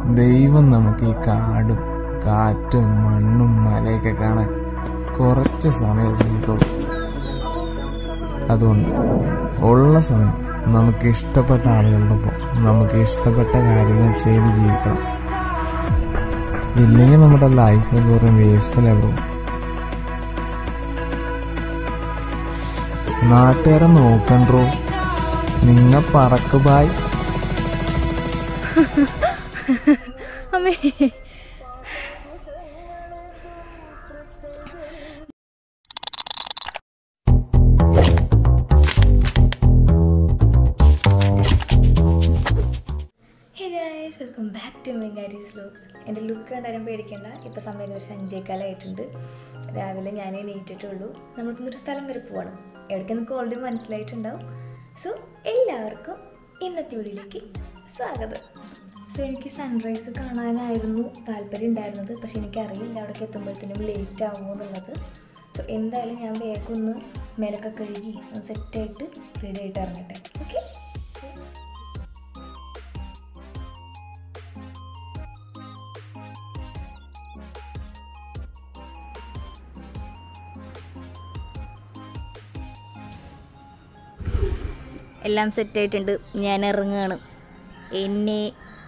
ദൈവം നമുക്ക് ഈ കാടും കാറ്റും മണ്ണും മലയൊക്കെ കാണാൻ കുറച്ച് സമയം തന്നിട്ടുള്ളൂ അതുകൊണ്ട് ഉള്ള സമയം നമുക്ക് ഇഷ്ടപ്പെട്ട ആളുകളോടൊപ്പം നമുക്ക് ഇഷ്ടപ്പെട്ട കാര്യങ്ങൾ ചെയ്ത് ജീവിക്കണം ഇല്ലെങ്കിൽ നമ്മുടെ ലൈഫ് വെറും വേസ്റ്റ് അല്ലേ ബ്രോ നാട്ടുകാരെ നോക്കണ്ടോ നിങ്ങ പറക്ക് ബായ് അമ്മേ hey guys welcome back to my Gary's vlogs എൻ്റെ ലുക്ക് കണ്ടാലും പേടിക്കേണ്ട ഇപ്പോൾ സമയം ഏകദേശം അഞ്ചേക്കാലായിട്ടുണ്ട് രാവിലെ ഞാൻ എണീറ്റിട്ടുള്ളൂ നമ്മളിപ്പോൾ ഒരു സ്ഥലം വരെ പോവാണ് എവിടേക്ക് നിങ്ങൾക്ക് ഓൾറെഡി മനസ്സിലായിട്ടുണ്ടാവും സോ എല്ലാവർക്കും ഇന്നത്തെ വീഡിയോയിലേക്ക് സ്വാഗതം സോ എനിക്ക് സൺറൈസ് കാണാനായിരുന്നു താല്പര്യം ഉണ്ടായിരുന്നത് പക്ഷെ എനിക്കറിയില്ല അവിടേക്ക് എത്തുമ്പോഴത്തേനും ലേറ്റ് ആകുമോ എന്നുള്ളത് സോ എന്തായാലും ഞാൻ വേഗം ഒന്ന് മേലൊക്കെ കഴുകി ഒന്ന് സെറ്റായിട്ട് റെഡി ആയിട്ട് ഇറങ്ങട്ടെ ഓക്കെ എല്ലാം സെറ്റായിട്ടുണ്ട് ഞാൻ ഇറങ്ങുകയാണ് എന്നെ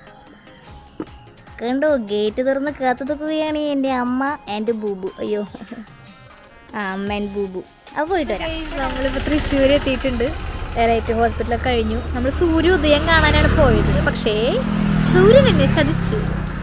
കണ്ടോ ഗേറ്റ് തുറന്ന് കാത്തു നിൽക്കുകയാണ് എൻ്റെ അമ്മ എൻ്റെ ബൂബു അയ്യോ ആ അമ്മ എൻ്റെ ബൂബു അപ്പോൾ പോയിട്ട് വരാം നമ്മളിപ്പോൾ തൃശ്ശൂർ എത്തിയിട്ടുണ്ട് ലൈറ്റ് ഹോസ്പിറ്റലൊക്കെ കഴിഞ്ഞു നമ്മൾ സൂര്യ ഉദയം കാണാനാണ് പോയത് പക്ഷേ സൂര്യൻ എന്നെ ചതിച്ചു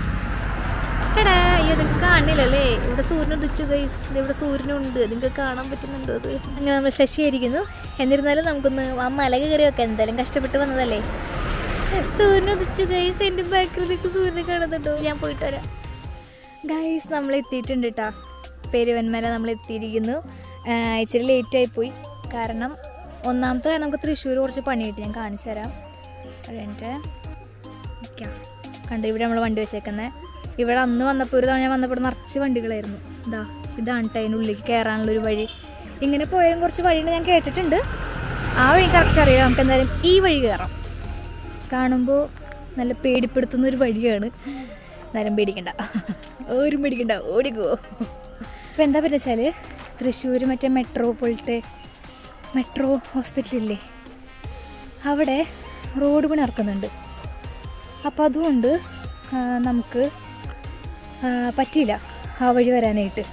എടാ അയ്യോ നിങ്ങൾക്ക് കാണില്ലല്ലേ ഇവിടെ സൂര്യൻ ഉദിച്ചു ഗൈസ് ഇവിടെ സൂര്യനുണ്ട് നിങ്ങൾക്ക് കാണാൻ പറ്റുന്നുണ്ടോ അത് അങ്ങനെ നമ്മൾ ശശിയായിരിക്കുന്നു എന്നിരുന്നാലും നമുക്കൊന്ന് ആ മല കയറി വെക്കാം എന്തായാലും കഷ്ടപ്പെട്ട് വന്നതല്ലേ സൂര്യൻ ഉദിച്ചു ഗൈസ് എൻ്റെ ബാക്കിൽ നിങ്ങൾക്ക് സൂര്യനെ കാണുന്നുണ്ടോ ഞാൻ പോയിട്ട് വരാം ഗൈസ് നമ്മൾ എത്തിയിട്ടുണ്ട് കേട്ടോ പെരുവന്മല നമ്മൾ എത്തിയിരിക്കുന്നു ആ, ഇച്ചിരി ലേറ്റ് ആയിപ്പോയി കാരണം ഒന്നാമത്തെ കാര്യം നമുക്ക് തൃശ്ശൂർ കുറച്ച് പണി കിട്ടി ഞാൻ കാണിച്ചു തരാം ഒരു മിനിറ്റ് നിൽക്കാം കണ്ടു ഇവിടെ നമ്മൾ വണ്ടി വെച്ചേക്കുന്നത് ഇവിടെ അന്ന് വന്നപ്പോൾ ഒരു തവണ ഞാൻ വന്നപ്പോൾ ഇവിടെ നിറച്ച് വണ്ടികളായിരുന്നു ഇതാ ഇതാണ് ട്ടോ അതിനുള്ളിലേക്ക് കയറാനുള്ള ഒരു വഴി ഇങ്ങനെ പോയാലും കുറച്ച് വഴിയുണ്ട് ഞാൻ കേട്ടിട്ടുണ്ട് ആ വഴി കറക്റ്റ് അറിയാം നമുക്ക് എന്തായാലും ഈ വഴി കയറാം കാണുമ്പോൾ നല്ല പേടിപ്പെടുത്തുന്ന ഒരു വഴിയാണ് എന്നാലും പേടിക്കണ്ട ഒരു പേടിക്കണ്ട ഓടിക്കോ അപ്പോൾ എന്താ പറ്റുക വെച്ചാൽ തൃശ്ശൂർ മറ്റേ മെട്രോ പോലത്തെ മെട്രോ ഹോസ്പിറ്റലില്ലേ അവിടെ റോഡ് പണി ഇറക്കുന്നുണ്ട് അപ്പോൾ അതുകൊണ്ട് ആ, നമുക്ക് ആ, പറ്റിയില്ല ആ വഴി വരാനായിട്ട്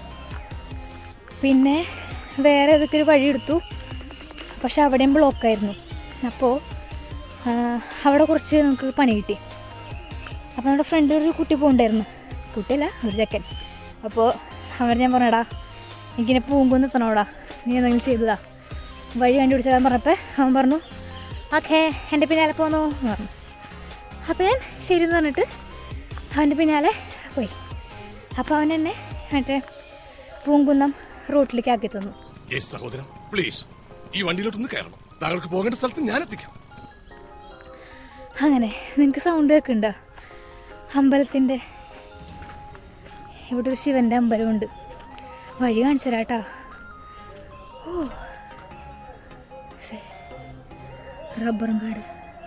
പിന്നെ വേറെ ഏതൊക്കെ ഒരു വഴി എടുത്തു പക്ഷെ അവിടെയും ബ്ലോക്കായിരുന്നു അപ്പോൾ ആ, അവിടെ കുറച്ച് നമുക്ക് പണി കിട്ടി അപ്പോൾ നമ്മുടെ ഫ്രണ്ടിൽ ഒരു കുട്ടി പോകണ്ടായിരുന്നു കുട്ടിയല്ല ഒരു ചെക്കൻ അപ്പോൾ അവൻ ഞാൻ പറഞ്ഞടാ എനിക്കിനെ പൂങ്കുന്ന് എത്തണോടാ നീ എന്തെങ്കിലും ചെയ്തതാ വഴി കണ്ടുപിടിച്ചാൽ പറഞ്ഞപ്പോൾ അവൻ പറഞ്ഞു ഓക്കേ എൻ്റെ പിന്നാലെ പോന്നോ എന്ന് പറഞ്ഞു അപ്പോൾ ഞാൻ ശരി എന്ന് പറഞ്ഞിട്ട് അവൻ്റെ പിന്നാലെ പോയി അപ്പോൾ അവൻ എന്നെ മറ്റേ പൂങ്കുന്നം റോട്ടിലേക്ക് ആക്കി തന്നു യെസ് സഹോദര പ്ലീസ് ഈ വണ്ടിയിലോട്ടൊന്ന് കയറണം താങ്കൾക്ക് പോകേണ്ട സ്ഥലത്ത് ഞാൻ എത്തിക്കാം അങ്ങനെ നിങ്ങൾക്ക് സൗണ്ട് കേൾക്കുന്നുണ്ടോ അമ്പലത്തിൻ്റെ ഇവിടെ ഒരു ശിവൻ്റെ അമ്പലമുണ്ട് വഴി കാണിച്ചു തരാട്ടാ ഓ സെ- റബ്ബറും കാട്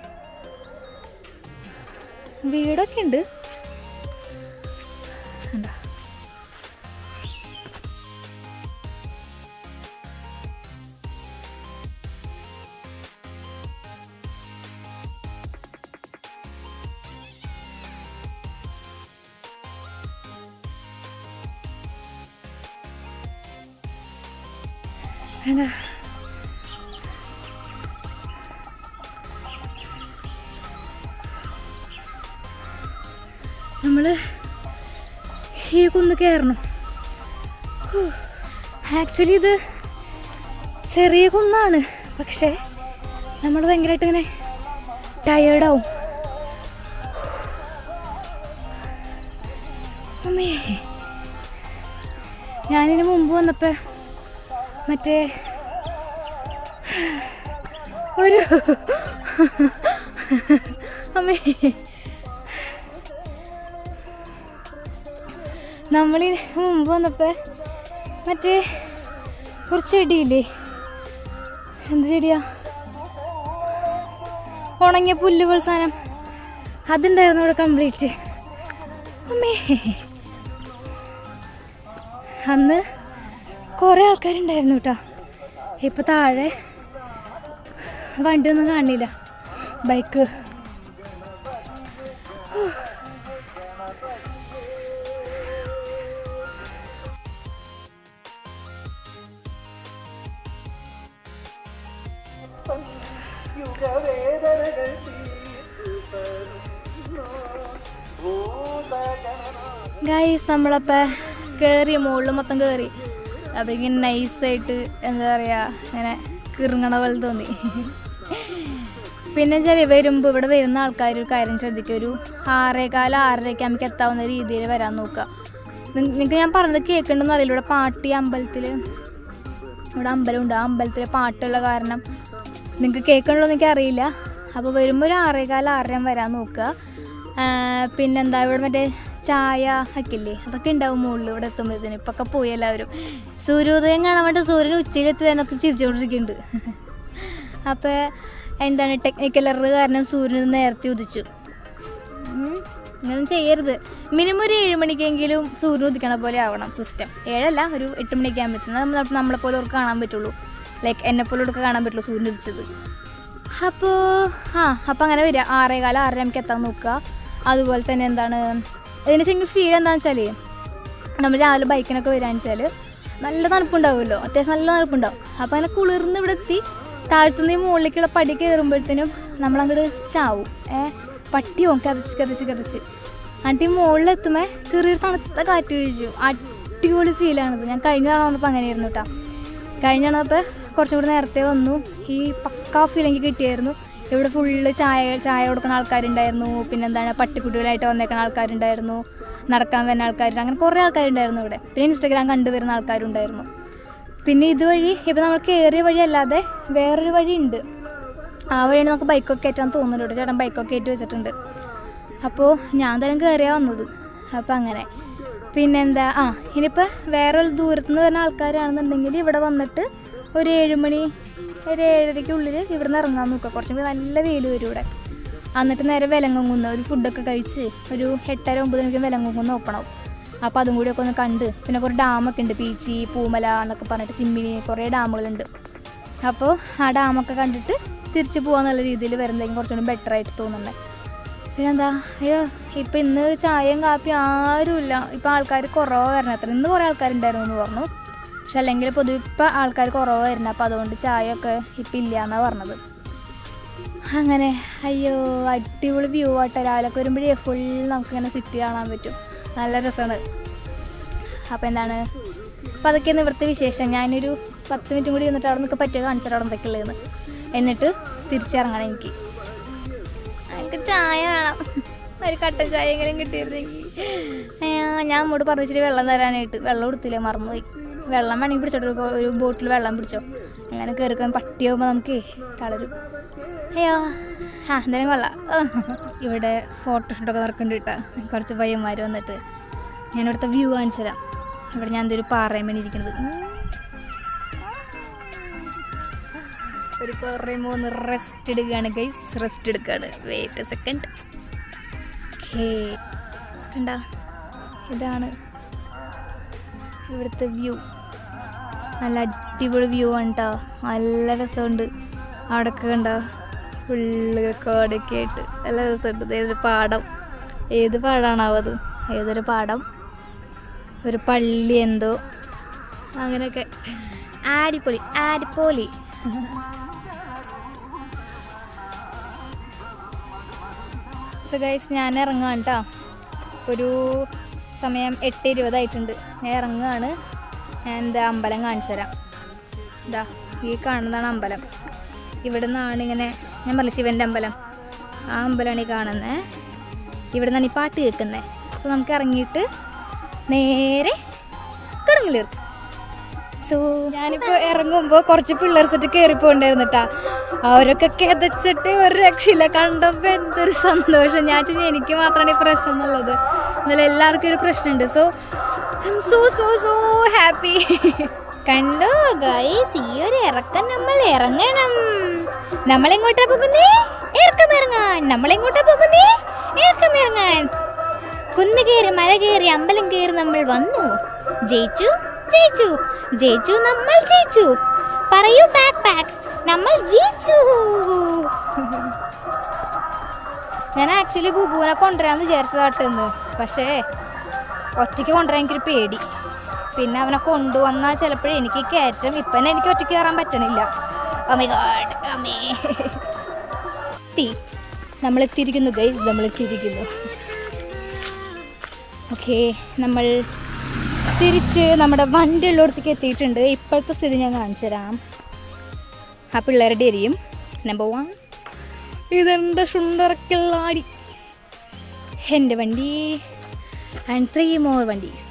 വീടൊക്കെ ഉണ്ട് കണ്ടോ കണ്ടോ നമ്മൾ ഈ കുന്ന് കയറണം ആക്ച്വലി ഇത് ചെറിയ കുന്നാണ് പക്ഷേ നമ്മൾ ഭയങ്കരമായിട്ട് ഇങ്ങനെ ടയേർഡാവും അമ്മേ ഞാനിതിന് മുമ്പ് വന്നപ്പോൾ മറ്റേ ഒരു അമ്മേ നമ്മളിന് മുമ്പ് വന്നപ്പോൾ മറ്റേ ഒരു ചെടിയില്ലേ എന്ത് ചെടിയാ ഉണങ്ങിയ പുല്ല് പോലെ സാധനം അതുണ്ടായിരുന്നു ഇവിടെ കംപ്ലീറ്റ് അമ്മേ അന്ന് കുറേ ആൾക്കാരുണ്ടായിരുന്നു കേട്ടോ ഇപ്പം താഴെ വണ്ടിയൊന്നും കാണില്ല ബൈക്ക് ഗൈസ് നമ്മളപ്പോൾ കയറി മുകളിൽ മൊത്തം കയറി അപ്പം ഇങ്ങനെ നൈസായിട്ട് എന്താ പറയുക ഇങ്ങനെ കിറുങ്ങണ പോലെ തോന്നി പിന്നെ വെച്ചാൽ വരുമ്പോൾ ഇവിടെ വരുന്ന ആൾക്കാർ ഒരു കാര്യം ശ്രദ്ധിക്കുക ഒരു ആറേകാല ആറരയ്ക്ക് നമുക്ക് എത്താവുന്ന രീതിയിൽ വരാൻ നോക്കുക നിങ്ങൾക്ക് ഞാൻ പറഞ്ഞത് കേൾക്കണ്ടെന്ന് അറിയില്ല ഇവിടെ പാട്ടി അമ്പലത്തിൽ ഇവിടെ അമ്പലമുണ്ട് ആ അമ്പലത്തിലെ പാട്ടുള്ള കാരണം നിങ്ങൾക്ക് കേൾക്കണല്ലോ എനിക്ക് അറിയില്ല അപ്പോൾ വരുമ്പോൾ ഒരു ആറേകാല ആറരം വരാൻ നോക്കുക ആ, പിന്നെന്താ ഇവിടെ മറ്റേ ചായ ഒക്കെ അതൊക്കെ ഉണ്ടാവും മുകളിൽ ഇവിടെ എത്തുമ്പോഴത്തേന് ഇപ്പൊക്കെ പോയി എല്ലാവരും സൂര്യോദയം കാണാൻ വേണ്ടി സൂര്യൻ ഉച്ചയിലെത്തി എന്നൊക്കെ ചിരിച്ചുകൊണ്ടിരിക്കുന്നുണ്ട് അപ്പോൾ എന്താണ് ടെക്നിക്കൽ എറർ കാരണം സൂര്യൻ നേരത്തെ ഉദിച്ചു ഉം. ഇങ്ങനെ ചെയ്യരുത് മിനിമം ഒരു ഏഴ് മണിക്കെങ്കിലും സൂര്യൻ ഉദിക്കണ പോലെ ആവണം സിസ്റ്റം ഏഴല്ല ഒരു എട്ട് മണിയൊക്കെ ആകുമ്പോഴത്തേന് നമ്മളെ പോലെ അവർക്ക് കാണാൻ പറ്റുള്ളൂ ലൈക്ക് എന്നെ പോലെ ഒക്കെ കാണാൻ പറ്റുള്ളൂ സൂര്യൻ ഉദിച്ചത് അപ്പോൾ ആ അപ്പോൾ അങ്ങനെ വരിക ആറേകാല ആറര നമുക്ക് എത്താൻ നോക്കുക അതുപോലെ തന്നെ എന്താണ് ഇതിന് ശരിക്കും ഫീൽ എന്താണെന്ന് വെച്ചാൽ നമ്മൾ രാവിലെ ബൈക്കിനൊക്കെ വരികയെന്ന് വെച്ചാൽ നല്ല തണുപ്പുണ്ടാവുമല്ലോ അത്യാവശ്യം നല്ല തണുപ്പുണ്ടാവും അപ്പോൾ അങ്ങനെ കുളിർന്ന് ഇവിടെ എത്തി താഴ്ത്തുനിന്ന് ഈ മുകളിലേക്കുള്ള പടി കയറുമ്പോഴത്തേനും നമ്മളങ്ങോട്ട് ചാവും ഏ പട്ടിയോ കതച്ച് കതച്ച് കതച്ച് എന്നിട്ട് ഈ മുകളിലെത്തുമ്പോൾ ചെറിയൊരു തണുത്ത കാറ്റ് വീശു അടിപൊളി ഫീലാണിത് ഞാൻ കഴിഞ്ഞ തവണ വന്നപ്പോൾ അങ്ങനെയായിരുന്നു കേട്ടോ കഴിഞ്ഞ തവണ അപ്പോൾ കുറച്ചും കൂടി നേരത്തെ വന്നു ഈ പക്കാ ഫീൽ എനിക്ക് കിട്ടിയായിരുന്നു ഇവിടെ ഫുള്ള് ചായ ചായ കൊടുക്കുന്ന ആൾക്കാരുണ്ടായിരുന്നു പിന്നെ എന്താണ് പട്ടിക്കുട്ടികളായിട്ട് വന്നേക്കുന്ന ആൾക്കാരുണ്ടായിരുന്നു നടക്കാൻ വരുന്ന ആൾക്കാരുണ്ട് അങ്ങനെ കുറേ ആൾക്കാരുണ്ടായിരുന്നു ഇവിടെ പിന്നെ ഇൻസ്റ്റാഗ്രാം കണ്ടുവരുന്ന ആൾക്കാരുണ്ടായിരുന്നു പിന്നെ ഇതുവഴി ഇപ്പം നമ്മൾ കയറിയ വഴി അല്ലാതെ വേറൊരു വഴി ഉണ്ട് ആ വഴിയാണ് നമുക്ക് ബൈക്കൊക്കെ കയറ്റാൻ തോന്നുന്നുണ്ട് കേട്ടോ. ചേട്ടൻ ബൈക്കൊക്കെ കയറ്റി വെച്ചിട്ടുണ്ട് അപ്പോൾ ഞാൻ തന്നെ കയറിയാ വന്നത് അപ്പോൾ അങ്ങനെ പിന്നെന്താ ആ ഇനിയിപ്പോൾ വേറെ ഒരു ദൂരത്ത് നിന്ന് വരുന്ന ആൾക്കാരാണെന്നുണ്ടെങ്കിൽ ഇവിടെ വന്നിട്ട് ഒരു ഏഴുമണി ഒരു ഏഴരയ്ക്കുള്ളിൽ ഇവിടെ നിന്ന് ഇറങ്ങാൻ നോക്കുക കുറച്ചും കൂടി നല്ല വെയിൽ വരും ഇവിടെ എന്നിട്ട് നേരെ വിലങ്ങുന്ന ഒരു ഫുഡൊക്കെ കഴിച്ച് ഒരു എട്ടര ഒമ്പത് മണിക്ക് വിലങ്ങുന്ന ഓപ്പൺ ആവും അപ്പോൾ അതും കൂടിയൊക്കെ ഒന്ന് കണ്ട് പിന്നെ കുറേ ഡാമൊക്കെ ഉണ്ട് പീച്ചി പൂമല എന്നൊക്കെ പറഞ്ഞിട്ട് ചിമ്മിനി കുറേ ഡാമുകളുണ്ട് അപ്പോൾ ആ ഡാമൊക്കെ കണ്ടിട്ട് തിരിച്ച് പോകാന്നുള്ള രീതിയിൽ വരുന്നതെങ്കിൽ കുറച്ചുകൂടി ബെറ്റർ ആയിട്ട് തോന്നുന്നുണ്ട് പിന്നെന്താ അയ്യോ ഇപ്പം ഇന്ന് ചായയും കാപ്പിയും ആരുമില്ല ഇപ്പം ആൾക്കാർ കുറവാണ് വരണം അത്ര ഇന്ന് കുറേ ആൾക്കാരുണ്ടായിരുന്നു എന്ന് പറഞ്ഞു പക്ഷെ അല്ലെങ്കിൽ പൊതുവെ ഇപ്പം ആൾക്കാർ കുറവ് വരുന്നത് അപ്പോൾ അതുകൊണ്ട് ചായയൊക്കെ ഇപ്പം ഇല്ല എന്നാണ് പറഞ്ഞത് അങ്ങനെ അയ്യോ അടിപൊളി വ്യൂ ആട്ടെ രാവിലെ വരുമ്പോഴേ ഫുൾ നമുക്കിങ്ങനെ സിറ്റി കാണാൻ പറ്റും നല്ല രസമാണ് അപ്പോൾ എന്താണ് അപ്പോൾ അതൊക്കെയാണ് ഇവിടുത്തെ വിശേഷം ഞാനൊരു പത്ത് മിനിറ്റും കൂടി നിന്നിട്ട് അവിടെ നിൽക്കാൻ പറ്റിയ കാണിച്ചിട്ട് അവിടെ എന്തൊക്കെയുള്ളതെന്ന് എന്നിട്ട് തിരിച്ചിറങ്ങണം എനിക്ക് എനിക്ക് ചായ വേണം ഒരു കട്ടൻ ചായ എങ്കിലും കിട്ടിയിരുന്നെങ്കിൽ അയ്യാ, ഞാൻ അങ്ങോട്ട് പറഞ്ഞിട്ട് വെള്ളം തരാനായിട്ട് വെള്ളം കൊടുത്തില്ലേ മറന്നുപോയി വെള്ളം വേണമെങ്കിൽ പിടിച്ചോട്ടോ ഒരു- ഒരു ബോട്ടിൽ വെള്ളം പിടിച്ചോ അങ്ങനെ കയറിക്കാൻ പട്ടിയാകുമ്പോൾ നമുക്ക് കളരും അയ്യോ ആ എന്തായാലും കൊള്ളാം ഇവിടെ ഫോട്ടോഷൂട്ടൊക്കെ നടക്കുന്നുണ്ട് കേട്ടോ കുറച്ച് പയ്യന്മാർ വന്നിട്ട് ഞാൻ ഇവിടുത്തെ വ്യൂ കാണിച്ചു തരാം ഇവിടെ ഞാൻ എന്തൊരു പാറയും വേണ്ടി ഇരിക്കുന്നത് ഒരു പാറയും മൂന്ന് റെസ്റ്റ് എടുക്കുകയാണ് ഗൈസ് റെസ്റ്റ് എടുക്കുകയാണ് വെയിറ്റ് സെക്കൻഡ് ഓക്കേ കണ്ട ഇതാണ് ഇവിടുത്തെ വ്യൂ നല്ല അടിപൊളി വ്യൂ ആണ് കേട്ടോ നല്ല രസമുണ്ട് അവിടെയൊക്കെ കണ്ടോ ഫുള്ള് കോടൊക്കെ ആയിട്ട് നല്ല രസമുണ്ട് ദേ ഒരു പാടം ഏത് പാടാണാവോ അത് ഏതൊരു പാടം ഒരു പള്ളി എന്തോ അങ്ങനെയൊക്കെ ആടിപ്പൊളി ആടിപ്പൊളി സോ ഗൈസ് ഞാൻ ഇറങ്ങാണ് കേട്ടോ ഒരു സമയം എട്ട് ഇരുപതായിട്ടുണ്ട് ഞാൻ ഇറങ്ങുകയാണ് ഞാൻ എന്താ അമ്പലം കാണിച്ചു തരാം ഇതാ ഈ കാണുന്നതാണ് അമ്പലം ഇവിടെ നിന്നാണ് ഇങ്ങനെ ഞാൻ പറഞ്ഞു ശിവൻ്റെ അമ്പലം ആ അമ്പലമാണ് ഈ കാണുന്നത് ഇവിടെ നിന്നാണ് ഈ പാട്ട് കേൾക്കുന്നത് സോ നമുക്ക് ഇറങ്ങിയിട്ട് നേരെ കടങ്ങിലിറക്കും സോ ഞാനിപ്പോൾ ഇറങ്ങുമ്പോൾ കുറച്ച് പിള്ളേർ സെറ്റ് കയറിപ്പോണ്ടായിരുന്നു കേട്ടാ അവരൊക്കെ കിതച്ചിട്ട് ഒരു രക്ഷയില്ല കണ്ടപ്പോൾ എന്തൊരു സന്തോഷം ഞാൻ വെച്ചാൽ എനിക്ക് മാത്രമാണ് ഈ പ്രശ്നം എന്നുള്ളത് എന്നാലും എല്ലാവർക്കും ഒരു പ്രശ്നമുണ്ട് so I'm so so so happy കണ്ടോ ഗൈസ് ഈ ഒരു ഇറക്കം നമ്മൾ ഇറങ്ങണം നമ്മളെങ്ങോട്ടാ പോകുന്നേ ഇറക്കം ഇറങ്ങാൻ നമ്മളെങ്ങോട്ടാ പോകുന്നേ ഇറക്കം ഇറങ്ങാൻ കുന്ന് കയറി മല കയറി അമ്പലം കയറി നമ്മൾ വന്നു ജയിച്ചു ജയിച്ചു ജയിച്ചു നമ്മൾ ജയിച്ചു പറയൂ ബാക്ക് പാക്ക് നമ്മൾ ജയിച്ചു ഞാൻ ആക്ച്വലി ബുബുവിനെ കൊണ്ടുവരാന്ന് വിചാരിച്ചതാട്ടെന്ന് പക്ഷേ ഒറ്റയ്ക്ക് കൊണ്ടുവരാൻ എനിക്കൊരു പേടി പിന്നെ അവനെ കൊണ്ടുവന്നാൽ ചിലപ്പോഴേ എനിക്ക് കയറ്റം ഇപ്പം തന്നെ എനിക്ക് ഒറ്റയ്ക്ക് കയറാൻ പറ്റണില്ല അമ്മേ ഗോഡ് അമ്മേ തീ നമ്മൾ എത്തിയിരിക്കുന്നു ഗൈസ് നമ്മൾ എത്തിയിരിക്കുന്നു ഓക്കെ നമ്മൾ തിരിച്ച് നമ്മുടെ വണ്ടി ഉള്ളിടത്തേക്ക് എത്തിയിട്ടുണ്ട് ഇപ്പോഴത്തെ സ്ഥിതി ഞാൻ കാണിച്ചു തരാം ആ പിള്ളേരുടെ എരിയും നമ്പർ വൺ ഇതെൻ്റെ സുണ്ടറക്കില്ലാടി എൻ്റെ വണ്ടി ആൻഡ് ത്രീ മോർ വണ്ടീസ്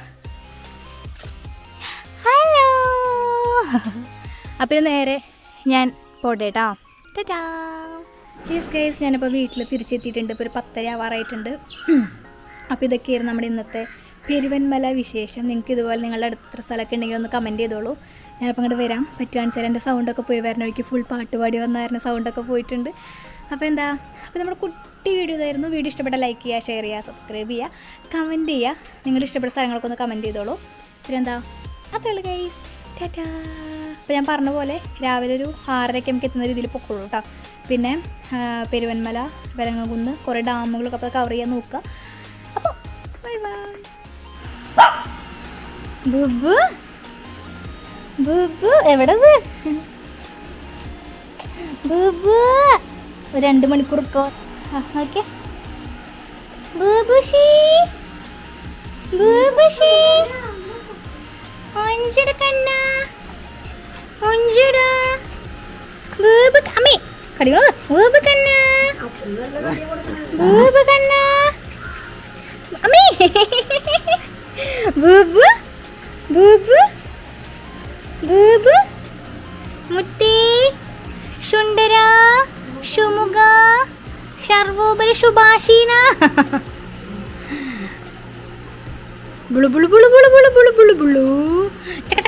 ഹലോ അപ്പം ഇത് നേരെ ഞാൻ പോട്ടെ കേട്ടോ ടാറ്റാ പ്ലീസ് ഗൈസ് ഞാനിപ്പോൾ വീട്ടിൽ തിരിച്ചെത്തിയിട്ടുണ്ട് ഇപ്പോൾ ഒരു പത്തര ആവാറായിട്ടുണ്ട് അപ്പോൾ ഇതൊക്കെയായിരുന്നു നമ്മുടെ ഇന്നത്തെ പെരുവന്മല വിശേഷം നിങ്ങൾക്ക് ഇതുപോലെ നിങ്ങളുടെ അടുത്ത സ്ഥലമൊക്കെ ഉണ്ടെങ്കിൽ ഒന്ന് കമൻറ്റ് ചെയ്തോളൂ ഞാനിപ്പോൾ അങ്ങോട്ട് വരാം പറ്റുകയാണെന്ന് വെച്ചാൽ എൻ്റെ സൗണ്ടൊക്കെ പോയി വരണ വഴിക്ക് ഫുൾ പാട്ട് പാടി വന്നായിരുന്നു സൗണ്ടൊക്കെ പോയിട്ടുണ്ട് അപ്പോൾ എന്താ അപ്പോൾ നമ്മുടെ കുട്ടി വീഡിയോ ഇതായിരുന്നു വീഡിയോ ഇഷ്ടപ്പെട്ട ലൈക്ക് ചെയ്യുക ഷെയർ ചെയ്യുക സബ്സ്ക്രൈബ് ചെയ്യുക കമൻറ്റ് ചെയ്യുക നിങ്ങളുടെ ഇഷ്ടപ്പെട്ട സ്ഥലങ്ങളൊക്കെ ഒന്ന് കമൻറ്റ് ചെയ്തോളൂ പിന്നെ എന്താ അത്രേ ഉള്ളൂ ഗൈസ് ടാറ്റാ അപ്പോൾ ഞാൻ പറഞ്ഞ പോലെ രാവിലെ ഒരു ആറരയ്ക്ക് നമുക്ക് എത്തുന്ന രീതിയിൽ പൊക്കോളൂ കേട്ടോ പിന്നെ ആ, പെരുവന്മല വരങ്ങകുന്ന് കുറേ ഡാമുകളൊക്കെ അപ്പോൾ കവർ ചെയ്യാൻ നോക്കുക അപ്പോൾ ബൈ ബൈ ബുബു ബുബു എവിടെ ബുബു ഒരു രണ്ട് മണിക്കൂർ ഓക്കെ ബുബുഷി ബുബുഷി ഒഞ്ചിട കണ്ണ ഒഞ്ചിട ബൂബ് അമ്മേ കടികളോ ബൂബ് കണ്ണ ബൂബ് കണ്ണ അമ്മേ ബൂബ് ബൂബ് ബൂബ് മുത്തേ ശുണ്ടര ശുമുഖ സർവോപരി ശുഭാഷീന ബുളു ബുളു ബുളു ബുളു ബുളു ബുളു ബുളു ബുളു ചക